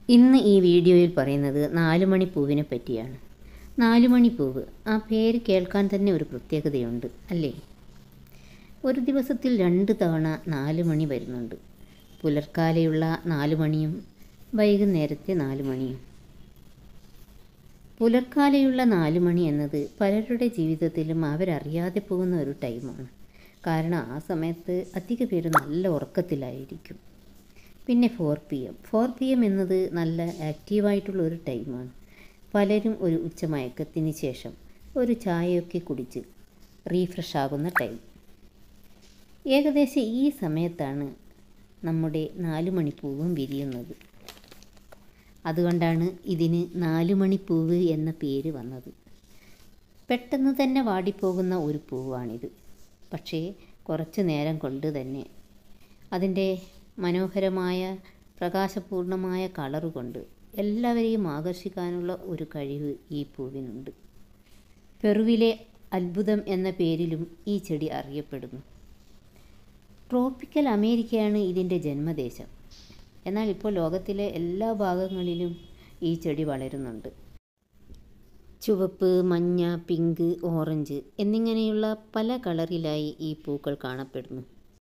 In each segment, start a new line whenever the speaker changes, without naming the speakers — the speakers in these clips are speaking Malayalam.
ഇന്ന് ഈ വീഡിയോയിൽ പറയുന്നത് നാലുമണി പൂവിനെ പറ്റിയാണ് നാലുമണി പൂവ് ആ പേര് കേൾക്കാൻ തന്നെ ഒരു പ്രത്യേകതയുണ്ട് അല്ലേ ഒരു ദിവസത്തിൽ രണ്ട് തവണ നാല് മണി വരുന്നുണ്ട് പുലർക്കാലെയുള്ള നാല് മണിയും വൈകുന്നേരത്തെ നാല് മണിയും പുലർക്കാലെയുള്ള നാല് മണി എന്നത് പലരുടെ ജീവിതത്തിലും അവരറിയാതെ പോകുന്ന ഒരു ടൈമാണ് കാരണം ആ സമയത്ത് അധിക പേര് നല്ല ഉറക്കത്തിലായിരിക്കും പിന്നെ ഫോർ പി എം ഫോർ പി എം എന്നത് നല്ല ആക്റ്റീവായിട്ടുള്ള ഒരു ടൈമാണ് പലരും ഒരു ഉച്ചമയക്കത്തിന് ശേഷം ഒരു ചായയൊക്കെ കുടിച്ച് റീഫ്രഷ് ആകുന്ന ടൈം ഏകദേശം ഈ സമയത്താണ് നമ്മുടെ നാലുമണിപ്പൂവും വിരിയുന്നത് അതുകൊണ്ടാണ് ഇതിന് നാലുമണിപ്പൂവ് എന്ന പേര് വന്നത് പെട്ടെന്ന് തന്നെ വാടിപ്പോകുന്ന ഒരു പൂവാണിത് പക്ഷേ കുറച്ച് നേരം കൊണ്ട് തന്നെ അതിൻ്റെ മനോഹരമായ പ്രകാശപൂർണമായ കളറ് കൊണ്ട് എല്ലാവരെയും ആകർഷിക്കാനുള്ള ഒരു കഴിവ് ഈ പൂവിനുണ്ട് പെറുവിലെ അത്ഭുതം എന്ന പേരിലും ഈ ചെടി അറിയപ്പെടുന്നു ട്രോപ്പിക്കൽ അമേരിക്കയാണ് ഇതിൻ്റെ ജന്മദേശം എന്നാൽ ഇപ്പോൾ ലോകത്തിലെ എല്ലാ ഭാഗങ്ങളിലും ഈ ചെടി വളരുന്നുണ്ട് ചുവപ്പ് മഞ്ഞ പിങ്ക് ഓറഞ്ച് എന്നിങ്ങനെയുള്ള പല കളറിലായി ഈ പൂക്കൾ കാണപ്പെടുന്നു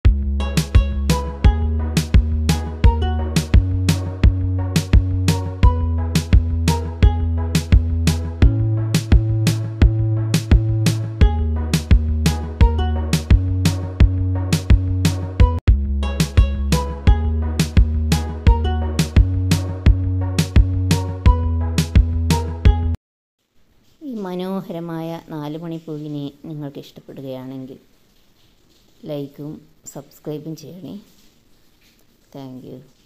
ഈ മനോഹരമായ നാലുമണിപ്പൂവിനെ നിങ്ങൾക്ക് ഇഷ്ടപ്പെടുകയാണെങ്കിൽ ലൈക്കും സബ്സ്ക്രൈബും ചെയ്യണേ താങ്ക് യു